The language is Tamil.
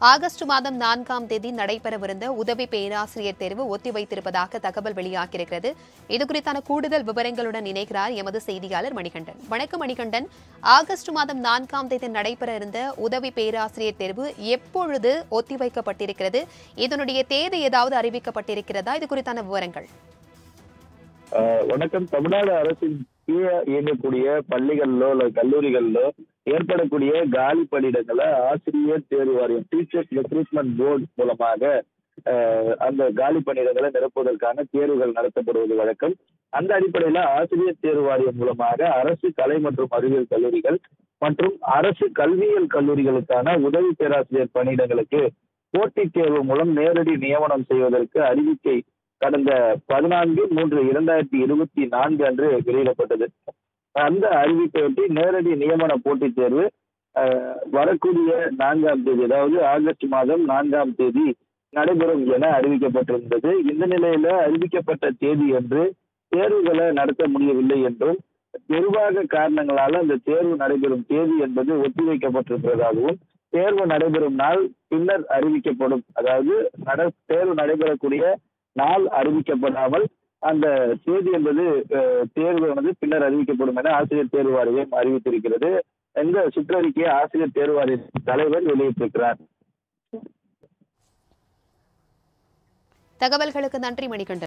ஆகஸ்ட் மாதம் நான்காம் தேதி நடைபெறவிருந்த உதவி பேராசிரியர் தேர்வு ஒத்திவைத்திருப்பதாக தகவல் வெளியாகியிருக்கிறது இதுகுறித்தான கூடுதல் விவரங்களுடன் இணைகிறார் எமது செய்தியாளர் மணிகண்டன் வணக்கம் மணிகண்டன் ஆகஸ்ட் மாதம் நான்காம் தேதி நடைபெற இருந்த உதவி பேராசிரியர் தேர்வு எப்பொழுது ஒத்திவைக்கப்பட்டிருக்கிறது இதனுடைய தேதி ஏதாவது அறிவிக்கப்பட்டிருக்கிறதா இது குறித்தான விவரங்கள் ஆஹ் வணக்கம் தமிழ்நாடு அரசின் கீழே இயங்கக்கூடிய பள்ளிகளிலோ இல்ல கல்லூரிகளிலோ ஏற்படக்கூடிய காலி பணியிடங்களை ஆசிரியர் தேர்வு வாரியம் டீச்சர்ஸ் ரெக்ரூட்மெண்ட் போர்டு மூலமாக ஆஹ் அந்த காலி பணியிடங்களை நிரப்புவதற்கான தேர்வுகள் நடத்தப்படுவது வழக்கம் அந்த அடிப்படையில ஆசிரியர் தேர்வு வாரியம் மூலமாக அரசு கலை மற்றும் அறிவியல் கல்லூரிகள் மற்றும் அரசு கல்வியியல் கல்லூரிகளுக்கான உதவி பேராசிரியர் பணியிடங்களுக்கு போட்டித் தேர்வு மூலம் நேரடி நியமனம் செய்வதற்கு அறிவிக்கை கடந்த பதினான்கு மூன்று இரண்டாயிரத்தி இருபத்தி நான்கு அன்று வெளியிடப்பட்டது அந்த அறிவிப்பையொட்டி நேரடி நியமன போட்டித் தேர்வு அஹ், வரக்கூடிய நான்காம் தேதி அதாவது ஆகஸ்ட் மாதம் நான்காம் தேதி நடைபெறும் என அறிவிக்கப்பட்டிருந்தது இந்த நிலையில அறிவிக்கப்பட்ட தேதி என்று தேர்வுகளை நடத்த முடியவில்லை என்றும் நிர்வாக காரணங்களால அந்த தேர்வு நடைபெறும் தேதி என்பது ஒத்திவைக்கப்பட்டிருப்பதாகவும் தேர்வு நடைபெறும் நாள் பின்னர் அறிவிக்கப்படும் அதாவது நட தேர்வு நடைபெறக்கூடிய நாள் அறிவிக்கப்படாமல் அந்த தேதி என்பது அஹ், தேர்வானது பின்னர் அறிவிக்கப்படும் என ஆசிரியர் தேர்வு வாரியம் அறிவித்திருக்கிறது இந்த சுற்றறிக்கையை ஆசிரியர் தேர்வு வாரிய தலைவர் வெளியிட்டிருக்கிறார் தகவல்களுக்கு நன்றி மணிகண்டன்